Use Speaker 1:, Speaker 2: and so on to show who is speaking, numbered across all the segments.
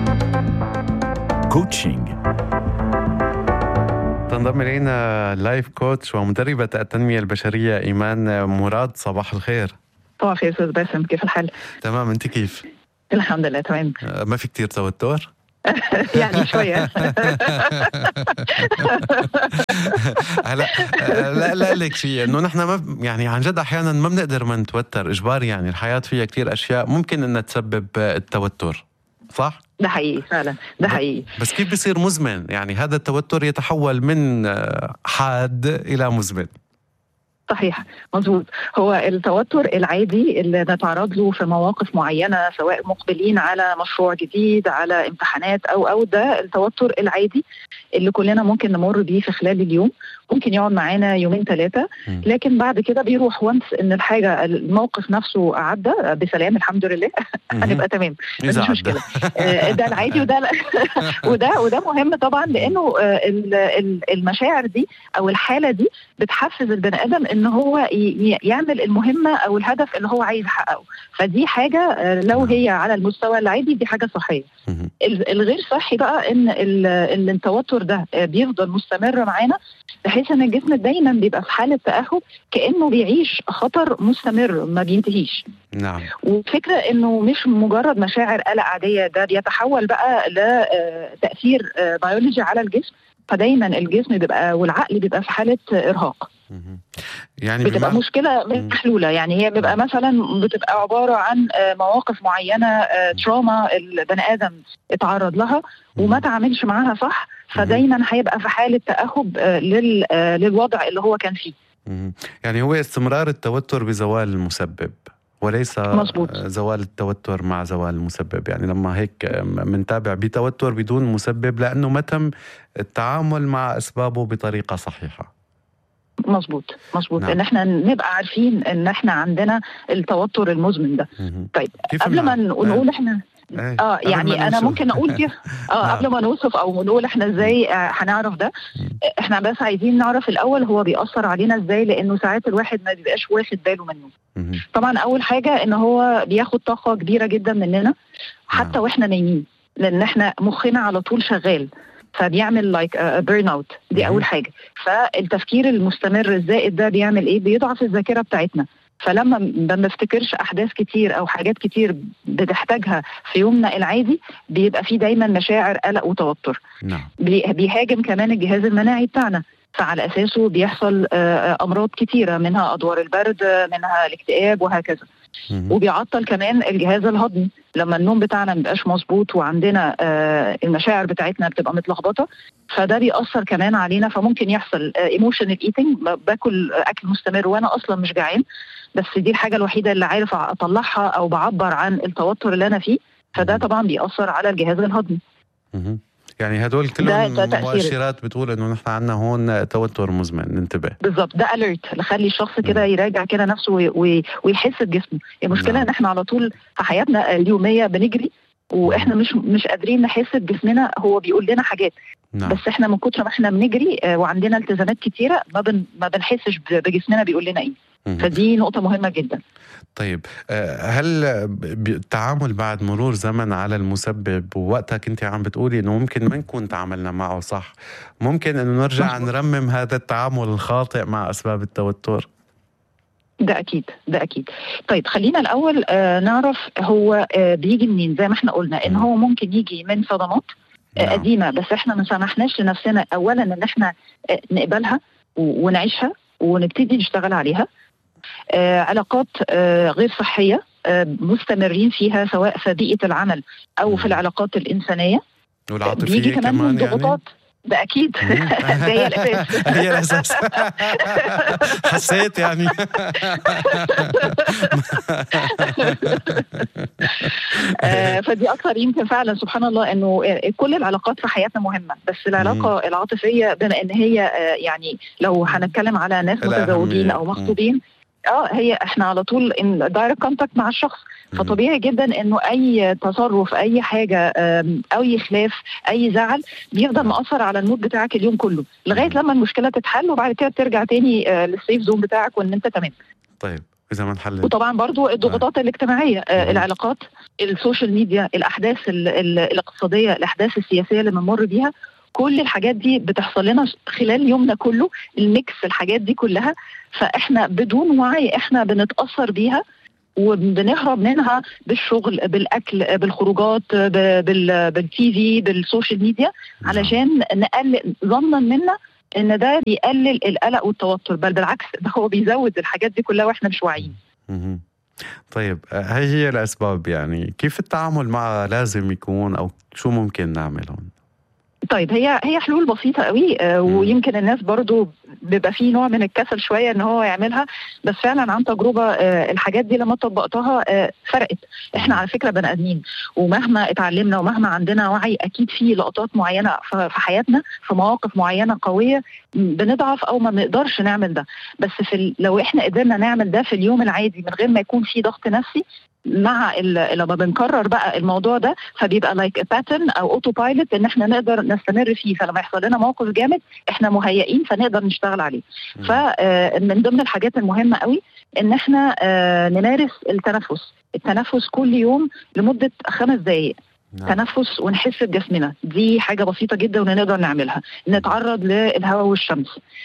Speaker 1: كوتشنج
Speaker 2: تنضم الينا لايف كوتش ومدربه التنميه البشريه ايمان مراد صباح الخير
Speaker 3: صباح الخير استاذ باسم كيف الحال؟
Speaker 2: تمام انت كيف؟
Speaker 3: الحمد لله تمام
Speaker 2: آه، ما في كتير توتر؟
Speaker 3: يعني شويه
Speaker 2: هلا آه، لا لا لك شيء انه نحن ما ب- يعني عن جد احيانا ما بنقدر ما نتوتر اجباري يعني الحياه فيها كتير اشياء ممكن انها تسبب آه، التوتر صح؟
Speaker 3: ده حقيقي فعلا ده حقيقي
Speaker 2: بس كيف بصير مزمن؟ يعني هذا التوتر يتحول من آه، حاد الى مزمن
Speaker 3: صحيح مظبوط هو التوتر العادي اللي نتعرض له في مواقف معينه سواء مقبلين على مشروع جديد على امتحانات او او ده التوتر العادي اللي كلنا ممكن نمر بيه في خلال اليوم ممكن يقعد معانا يومين ثلاثه
Speaker 2: مم.
Speaker 3: لكن بعد كده بيروح وانس ان الحاجه الموقف نفسه عدى بسلام الحمد لله هنبقى تمام
Speaker 2: إذا
Speaker 3: مفيش
Speaker 2: عدى.
Speaker 3: مشكله آه، ده العادي وده لا. وده وده مهم طبعا لانه آه، ال- ال- المشاعر دي او الحاله دي بتحفز البني ادم ان هو ي- ي- يعمل المهمه او الهدف اللي هو عايز يحققه فدي حاجه آه، لو هي على المستوى العادي دي حاجه صحيه
Speaker 2: مهم.
Speaker 3: ال- الغير صحي بقى ان ال- ال- التوتر ده آه، بيفضل مستمر معانا بحيث ان الجسم دايما بيبقى في حاله تاهب كانه بيعيش خطر مستمر ما بينتهيش
Speaker 2: نعم
Speaker 3: وفكرة انه مش مجرد مشاعر قلق عادية ده بيتحول بقى لتأثير بيولوجي على الجسم فدايما الجسم بيبقى والعقل بيبقى في حالة ارهاق
Speaker 2: مهم. يعني
Speaker 3: بتبقى
Speaker 2: بمعنى-
Speaker 3: مشكلة
Speaker 2: مم.
Speaker 3: محلولة يعني هي بيبقى مثلا بتبقى عبارة عن آه، مواقف معينة آه، تراما البني آدم اتعرض لها وما تعاملش معاها صح فدايما هيبقى في حالة تأهب آه، لل- آه، للوضع اللي هو كان فيه
Speaker 2: مهم. يعني هو استمرار التوتر بزوال المسبب وليس
Speaker 3: مظبوط.
Speaker 2: زوال التوتر مع زوال المسبب يعني لما هيك بنتابع بتوتر بدون مسبب لأنه ما تم التعامل مع أسبابه بطريقة صحيحة
Speaker 3: مظبوط مظبوط
Speaker 2: نعم.
Speaker 3: ان احنا نبقى عارفين ان احنا عندنا التوتر المزمن ده
Speaker 2: مهم.
Speaker 3: طيب
Speaker 2: كيف
Speaker 3: قبل ما
Speaker 2: بنعرف؟
Speaker 3: نقول نقول احنا
Speaker 2: إيه،
Speaker 3: اه
Speaker 2: قبل ما
Speaker 3: يعني انا
Speaker 2: نوصف.
Speaker 3: ممكن اقول كيف اه
Speaker 2: نعم.
Speaker 3: قبل ما نوصف او نقول احنا ازاي آه، هنعرف ده آه، احنا بس عايزين نعرف الاول هو بيأثر علينا ازاي لانه ساعات الواحد ما بيبقاش واخد باله منه
Speaker 2: مهم.
Speaker 3: طبعا اول حاجه ان هو بياخد طاقه كبيره جدا مننا حتى
Speaker 2: نعم.
Speaker 3: واحنا نايمين لان احنا مخنا على طول شغال فبيعمل لايك بيرن اوت دي
Speaker 2: مهم.
Speaker 3: اول حاجه فالتفكير المستمر الزائد ده بيعمل ايه بيضعف الذاكره بتاعتنا فلما ما بنفتكرش احداث كتير او حاجات كتير بنحتاجها في يومنا العادي بيبقى فيه دايما مشاعر قلق وتوتر
Speaker 2: نعم
Speaker 3: بي- بيهاجم كمان الجهاز المناعي بتاعنا فعلى اساسه بيحصل آه، آه، امراض كتيره منها ادوار البرد آه، منها الاكتئاب وهكذا
Speaker 2: مهم.
Speaker 3: وبيعطل كمان الجهاز الهضمي لما النوم بتاعنا مبقاش مظبوط وعندنا آه، المشاعر بتاعتنا بتبقى متلخبطه فده بيأثر كمان علينا فممكن يحصل ايموشنال ايتنج باكل اكل مستمر وانا اصلا مش جعان بس دي الحاجه الوحيده اللي عارف اطلعها او بعبر عن التوتر اللي انا فيه فده
Speaker 2: مم.
Speaker 3: طبعا بيأثر على الجهاز الهضمي
Speaker 2: مهم. يعني هدول
Speaker 3: ده-
Speaker 2: كلهم
Speaker 3: ده تأثير.
Speaker 2: مؤشرات بتقول انه نحن عندنا هون توتر مزمن ننتبه
Speaker 3: بالظبط ده اليرت خلي الشخص كده
Speaker 2: مم.
Speaker 3: يراجع كده نفسه وي- وي- ويحس بجسمه المشكله
Speaker 2: نعم.
Speaker 3: ان احنا على طول في حياتنا اليوميه بنجري واحنا مش مش قادرين نحس بجسمنا هو بيقول لنا حاجات
Speaker 2: نعم
Speaker 3: بس احنا من كتر ما احنا بنجري آه، وعندنا التزامات كتيره ما بن ما بنحسش ب- بجسمنا بيقول لنا ايه
Speaker 2: مهم.
Speaker 3: فدي نقطه مهمه جدا
Speaker 2: طيب آه، هل ب- التعامل بعد مرور زمن على المسبب ووقتها كنت عم بتقولي انه ممكن ما نكون تعاملنا معه صح ممكن انه نرجع
Speaker 3: مظبوط.
Speaker 2: نرمم هذا التعامل الخاطئ مع اسباب التوتر
Speaker 3: ده اكيد ده اكيد طيب خلينا الاول آه نعرف هو آه بيجي منين زي ما احنا قلنا ان
Speaker 2: مم.
Speaker 3: هو ممكن يجي من صدمات آه
Speaker 2: نعم.
Speaker 3: قديمه بس احنا ما سمحناش لنفسنا اولا ان احنا آه نقبلها و- ونعيشها ونبتدي نشتغل عليها آه علاقات آه غير صحيه آه مستمرين فيها سواء في بيئه العمل او
Speaker 2: مم.
Speaker 3: في العلاقات الانسانيه
Speaker 2: والعاطفيه
Speaker 3: بيجي كمان من
Speaker 2: يعني
Speaker 3: ضغوطات ده اكيد
Speaker 2: مم.
Speaker 3: ده هي الاساس
Speaker 2: هي الاساس حسيت يعني
Speaker 3: آه، فدي اكثر يمكن فعلا سبحان الله انه آه، كل العلاقات في حياتنا مهمه بس العلاقه العاطفيه بما ان هي آه، يعني لو هنتكلم على ناس
Speaker 2: الأهمية.
Speaker 3: متزوجين او
Speaker 2: مم.
Speaker 3: مخطوبين اه هي احنا على طول ان دايركت كونتاكت مع الشخص فطبيعي جدا انه اي تصرف اي حاجه آم، اي خلاف اي زعل بيفضل مأثر على المود بتاعك اليوم كله لغايه
Speaker 2: مم.
Speaker 3: لما المشكله تتحل وبعد كده ترجع تاني آه، للسيف زون بتاعك وان انت تمام
Speaker 2: طيب اذا ما انحلت
Speaker 3: وطبعا برضو الضغوطات الاجتماعيه آه،
Speaker 2: مم.
Speaker 3: العلاقات السوشيال ميديا الاحداث ال- ال- الاقتصاديه الاحداث السياسيه اللي بنمر بيها كل الحاجات دي بتحصل لنا خلال يومنا كله الميكس الحاجات دي كلها فاحنا بدون وعي احنا بنتاثر بيها وبنهرب منها بالشغل بالاكل بالخروجات ب- بال- بالتي في بالسوشيال ميديا
Speaker 2: نعم.
Speaker 3: علشان نقلل ظنا منا ان ده بيقلل القلق والتوتر بل بالعكس ده هو بيزود الحاجات دي كلها واحنا مش واعيين
Speaker 2: مهم. طيب آه، هاي هي الاسباب يعني كيف التعامل معها لازم يكون او شو ممكن نعمل هون
Speaker 3: طيب هي هي حلول بسيطه قوي آه،
Speaker 2: مم.
Speaker 3: ويمكن الناس برضو بيبقى فيه نوع من الكسل شويه ان هو يعملها بس فعلا عن تجربه آه، الحاجات دي لما طبقتها آه، فرقت احنا على فكره بني ادمين ومهما اتعلمنا ومهما عندنا وعي اكيد في لقطات معينه ف- في حياتنا في مواقف معينه قويه م، بنضعف او ما بنقدرش نعمل ده بس في ال... لو احنا قدرنا نعمل ده في اليوم العادي من غير ما يكون في ضغط نفسي مع ال... لما بنكرر بقى الموضوع ده فبيبقى لايك باترن او اوتو بايلوت ان احنا نقدر نستمر فيه فلما يحصل لنا موقف جامد احنا مهيئين فنقدر نشتغل عليه
Speaker 2: مم.
Speaker 3: فمن ضمن الحاجات المهمه قوي ان احنا آه، نمارس التنفس التنفس كل يوم لمده خمس دقائق
Speaker 2: نعم.
Speaker 3: تنفس ونحس بجسمنا دي حاجه بسيطه جدا ونقدر نعملها نتعرض للهواء والشمس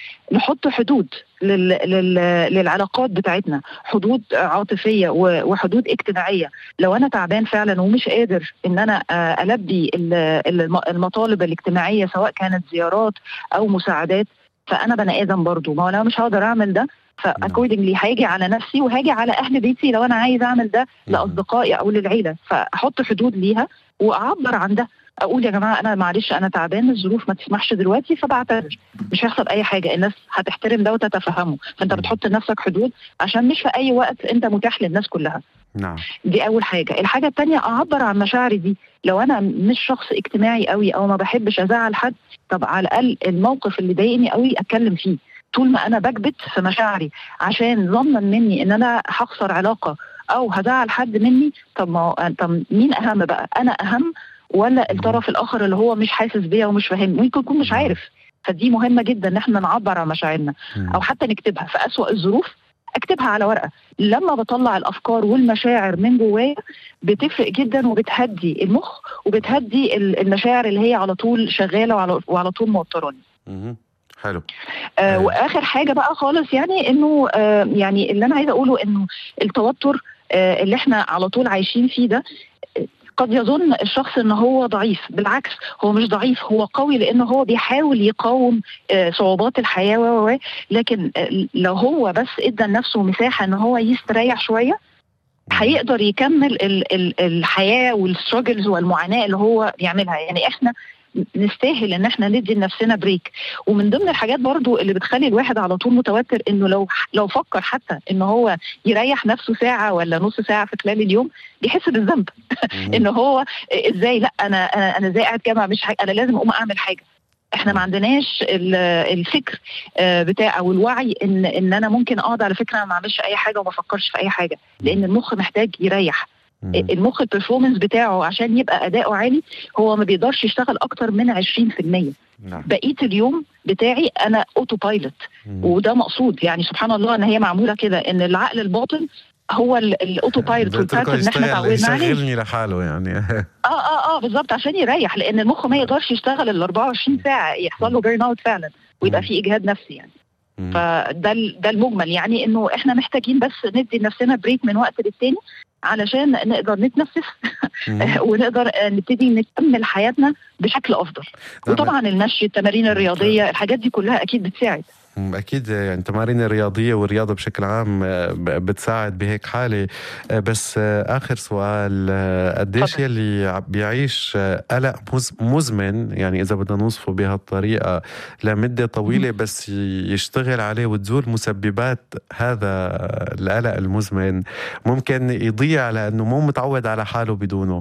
Speaker 3: نحط حدود لل... لل... للعلاقات بتاعتنا حدود عاطفيه و... وحدود اجتماعيه لو انا تعبان فعلا ومش قادر ان انا آه، البي ال- الم- المطالب الاجتماعيه سواء كانت زيارات او مساعدات فانا بني ادم برضو ما هو انا مش هقدر اعمل ده فاكوردنجلي هاجي على نفسي وهاجي على اهل بيتي لو انا عايز اعمل ده
Speaker 2: مم.
Speaker 3: لاصدقائي او للعيله فاحط حدود ليها واعبر عن ده اقول يا جماعه انا معلش انا تعبان الظروف ما تسمحش دلوقتي فبعتذر مش هيحصل اي حاجه الناس هتحترم ده وتتفهمه فانت
Speaker 2: مم.
Speaker 3: بتحط لنفسك حدود عشان مش في اي وقت انت متاح للناس كلها
Speaker 2: نعم
Speaker 3: دي اول حاجه الحاجه الثانيه اعبر عن مشاعري دي لو انا مش شخص اجتماعي قوي او ما بحبش ازعل حد طب على الاقل الموقف اللي ضايقني قوي اتكلم فيه طول ما انا بكبت في مشاعري عشان ظنا مني ان انا هخسر علاقه او هزعل حد مني طب ما هو- طب مين اهم بقى انا اهم ولا الطرف الاخر اللي هو مش حاسس بيا ومش فاهمني ممكن يكون مش عارف فدي مهمه جدا ان احنا نعبر عن مشاعرنا
Speaker 2: مم.
Speaker 3: او حتى نكتبها في اسوأ الظروف اكتبها على ورقه لما بطلع الافكار والمشاعر من جوايا بتفرق جدا وبتهدي المخ وبتهدي ال- المشاعر اللي هي على طول شغاله وعلى, وعلى طول موتراني
Speaker 2: مهم. حلو
Speaker 3: آه
Speaker 2: آه.
Speaker 3: واخر حاجه بقى خالص يعني انه آه يعني اللي انا عايزه اقوله انه التوتر آه اللي احنا على طول عايشين فيه ده آه، قد يظن الشخص ان هو ضعيف بالعكس هو مش ضعيف هو قوي لانه هو بيحاول يقاوم آه، صعوبات الحياه و و- و لكن آه، لو هو بس ادى لنفسه مساحه ان هو يستريح شويه هيقدر يكمل ال ال الحياه والستراجلز والمعاناه اللي هو بيعملها يعني احنا نستاهل ان احنا ندي لنفسنا بريك ومن ضمن الحاجات برضو اللي بتخلي الواحد على طول متوتر انه لو لو فكر حتى ان هو يريح نفسه ساعه ولا نص ساعه في خلال اليوم بيحس بالذنب
Speaker 2: مهم.
Speaker 3: ان هو ازاي لا انا انا انا ازاي قاعد كده ما بعملش حاجه انا لازم اقوم اعمل حاجه احنا ما عندناش ال- الفكر آه، بتاع او الوعي ان ان انا ممكن اقعد على فكره أنا ما اعملش اي حاجه وما افكرش في اي حاجه لان المخ محتاج يريح
Speaker 2: مهم.
Speaker 3: المخ البرفورمانس بتاعه عشان يبقى اداؤه عالي هو ما بيقدرش يشتغل اكتر من 20%
Speaker 2: نعم
Speaker 3: بقيه اليوم بتاعي انا اوتو بايلوت
Speaker 2: مهم.
Speaker 3: وده مقصود يعني سبحان الله ان هي معموله كده ان العقل الباطن هو ال- الاوتو بايلوت
Speaker 2: بتركه
Speaker 3: والباترن اللي احنا
Speaker 2: يشتغل
Speaker 3: اتعودنا عليه
Speaker 2: يشغلني لحاله يعني
Speaker 3: اه اه اه بالظبط عشان يريح لان المخ ما يقدرش يشتغل ال 24 ساعه يحصل له بيرن اوت فعلا ويبقى
Speaker 2: مم.
Speaker 3: في اجهاد نفسي يعني
Speaker 2: مم.
Speaker 3: فده ال- ده المجمل يعني انه احنا محتاجين بس ندي لنفسنا بريك من وقت للتاني علشان نقدر نتنفس
Speaker 2: مهم.
Speaker 3: ونقدر آه، نبتدي نكمل حياتنا بشكل افضل
Speaker 2: نعم.
Speaker 3: وطبعا المشي التمارين الرياضيه الحاجات دي كلها اكيد بتساعد
Speaker 2: مم، أكيد يعني التمارين الرياضية والرياضة بشكل عام آه، ب- بتساعد بهيك حالة آه، بس آه، آخر سؤال آه، قديش
Speaker 3: تفضل.
Speaker 2: يلي ع- بيعيش آه، قلق مز- مزمن يعني إذا بدنا نوصفه بهالطريقة لمدة طويلة بس ي- يشتغل عليه وتزول مسببات هذا القلق المزمن ممكن يضيع لأنه مو متعود على حاله بدونه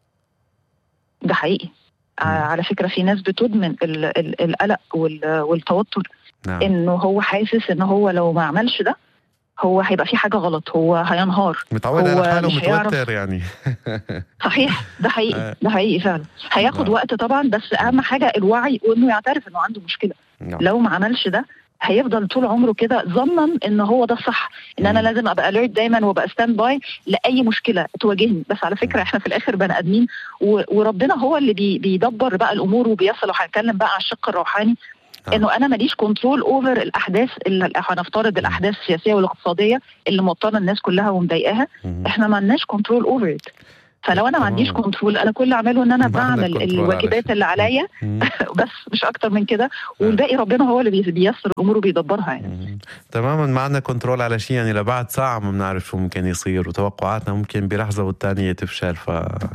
Speaker 3: ده حقيقي آه،
Speaker 2: مم.
Speaker 3: على فكره في ناس بتدمن ال- ال- القلق وال- والتوتر
Speaker 2: نعم
Speaker 3: انه هو حاسس ان هو لو ما عملش ده هو هيبقى في حاجه غلط هو هينهار
Speaker 2: متعود
Speaker 3: هو
Speaker 2: على حاله
Speaker 3: مش هيعرف.
Speaker 2: متوتر يعني
Speaker 3: صحيح ده
Speaker 2: آه.
Speaker 3: حقيقي ده حقيقي فعلا هياخد
Speaker 2: نعم.
Speaker 3: وقت طبعا بس اهم حاجه الوعي وانه يعترف انه عنده مشكله
Speaker 2: نعم
Speaker 3: لو ما عملش ده هيفضل طول عمره كده ظنا ان هو ده الصح ان انا
Speaker 2: مم.
Speaker 3: لازم ابقى اليرت دايما وابقى ستاند باي لاي مشكله تواجهني بس على فكره احنا في الاخر بني ادمين و- وربنا هو اللي بي بيدبر بقى الامور وبيصل وهنتكلم بقى على الشق الروحاني
Speaker 2: آه.
Speaker 3: انه انا ماليش كنترول اوفر الاحداث اللي هنفترض الاحداث السياسيه والاقتصاديه اللي موتره الناس كلها ومضايقاها
Speaker 2: مم.
Speaker 3: احنا ما عندناش كنترول اوفر فلو انا ما عنديش
Speaker 2: تمام.
Speaker 3: كنترول انا كل اللي اعمله ان انا
Speaker 2: ما عندك
Speaker 3: بعمل
Speaker 2: كنترول على
Speaker 3: الواجبات
Speaker 2: شيء.
Speaker 3: اللي عليا
Speaker 2: مم.
Speaker 3: بس مش اكتر من كده والباقي ربنا هو اللي بي- بيسر الامور وبيدبرها يعني
Speaker 2: مم. تماما ما عندنا كنترول على شيء يعني لبعد ساعة ما بنعرف شو ممكن يصير وتوقعاتنا ممكن بلحظة والتانية تفشل ف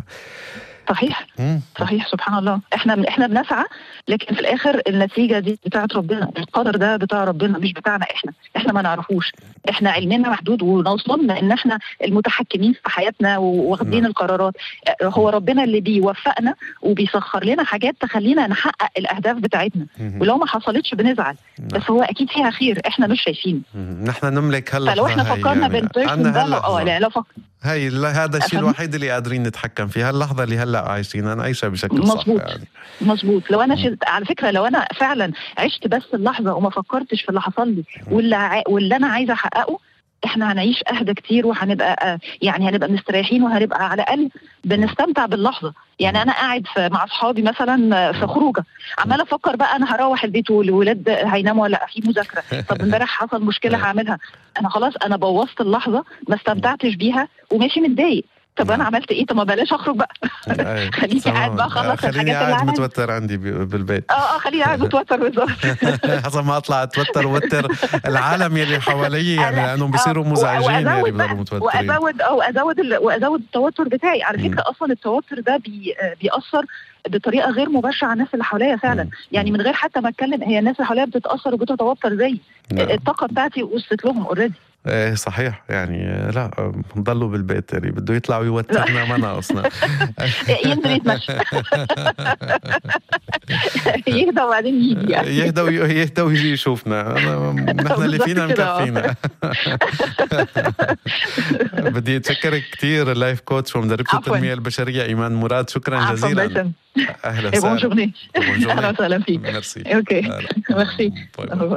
Speaker 3: صحيح
Speaker 2: مم.
Speaker 3: صحيح سبحان الله احنا احنا بنسعى لكن في الاخر النتيجه دي بتاعت ربنا القدر ده بتاع ربنا مش بتاعنا احنا احنا ما نعرفوش احنا علمنا محدود ونوصلنا ان احنا المتحكمين في حياتنا وواخدين
Speaker 2: نعم.
Speaker 3: القرارات هو ربنا اللي بيوفقنا وبيسخر لنا حاجات تخلينا نحقق الاهداف بتاعتنا
Speaker 2: مم.
Speaker 3: ولو ما حصلتش بنزعل
Speaker 2: نعم.
Speaker 3: بس هو اكيد فيها خير احنا مش شايفينه
Speaker 2: مم. نحن نملك هلا
Speaker 3: فلو احنا فكرنا بالبيرسون ده لا، اه لا لا فك...
Speaker 2: هي لا- هذا الشيء
Speaker 3: أفهم.
Speaker 2: الوحيد اللي قادرين نتحكم فيه هاللحظة اللي هلا عايشينها نعيشها بشكل صح
Speaker 3: مظبوط.
Speaker 2: يعني
Speaker 3: مظبوط لو انا
Speaker 2: مم.
Speaker 3: شلت على فكره لو انا فعلا عشت بس اللحظه وما فكرتش في اللي حصل لي واللي ع... واللي انا عايزه احققه احنا هنعيش اهدى كتير وهنبقى آه، يعني هنبقى مستريحين وهنبقى على الاقل بنستمتع باللحظه يعني انا قاعد في مع اصحابي مثلا آه، في خروجه عماله افكر بقى انا هروح البيت والولاد هيناموا ولا لأ، في مذاكره طب امبارح حصل مشكله هعملها انا خلاص انا بوظت اللحظه ما استمتعتش بيها وماشي متضايق طب انا عملت ايه طب ما بلاش اخرج بقى
Speaker 2: أي.
Speaker 3: خليني قاعد بقى
Speaker 2: تمام.
Speaker 3: أخلص
Speaker 2: خليني
Speaker 3: الحاجات اللي
Speaker 2: قاعد
Speaker 3: عليا.
Speaker 2: متوتر عندي ب- بالبيت
Speaker 3: اه اه خليني قاعد متوتر بالظبط
Speaker 2: حسب ما اطلع اتوتر وتر العالم يلي حوالي يعني
Speaker 3: أنا-
Speaker 2: لانهم بيصيروا
Speaker 3: آه،
Speaker 2: مزعجين يعني
Speaker 3: وأزود
Speaker 2: بيضلوا
Speaker 3: بقى-
Speaker 2: متوترين
Speaker 3: وازود اه وازود ال- وازود التوتر بتاعي على
Speaker 2: مم.
Speaker 3: فكره اصلا التوتر ده بي آه، بيأثر بطريقه غير مباشره على الناس اللي حواليا فعلا
Speaker 2: مم.
Speaker 3: يعني من غير حتى ما اتكلم هي الناس اللي حواليا بتتاثر وبتتوتر زي
Speaker 2: نعم.
Speaker 3: الطاقه بتاعتي وصلت لهم اوريدي
Speaker 2: ايه صحيح يعني آه، لا آه، ضلوا بالبيت يعني بده يطلعوا يوترنا ما ناقصنا
Speaker 3: ينزل يتمشى يهدى وبعدين يجي يعني
Speaker 2: يهدى وي- يهدى ويجي يشوفنا أنا- نحن اللي
Speaker 3: بالظبط
Speaker 2: فينا
Speaker 3: كده، آه.
Speaker 2: مكفينا بدي اتشكرك كثير اللايف كوتش ومدربة
Speaker 3: عفواً.
Speaker 2: التنمية البشرية ايمان مراد شكرا
Speaker 3: عفوا
Speaker 2: جزيلا
Speaker 3: باسم
Speaker 2: اهلا
Speaker 3: بون
Speaker 2: وسهلا
Speaker 3: جورني
Speaker 2: Bonne
Speaker 3: اهلا
Speaker 2: journée.
Speaker 3: وسهلا فيك
Speaker 2: ميرسي
Speaker 3: اوكي
Speaker 2: هلا.
Speaker 3: ميرسي
Speaker 2: باي باي.
Speaker 3: أوه.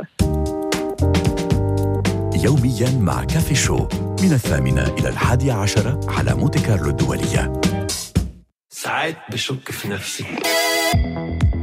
Speaker 1: يوميا مع كافي شو من الثامنة إلى الحادية عشرة على مونتي كارلو الدولية
Speaker 4: ساعات بشك في نفسي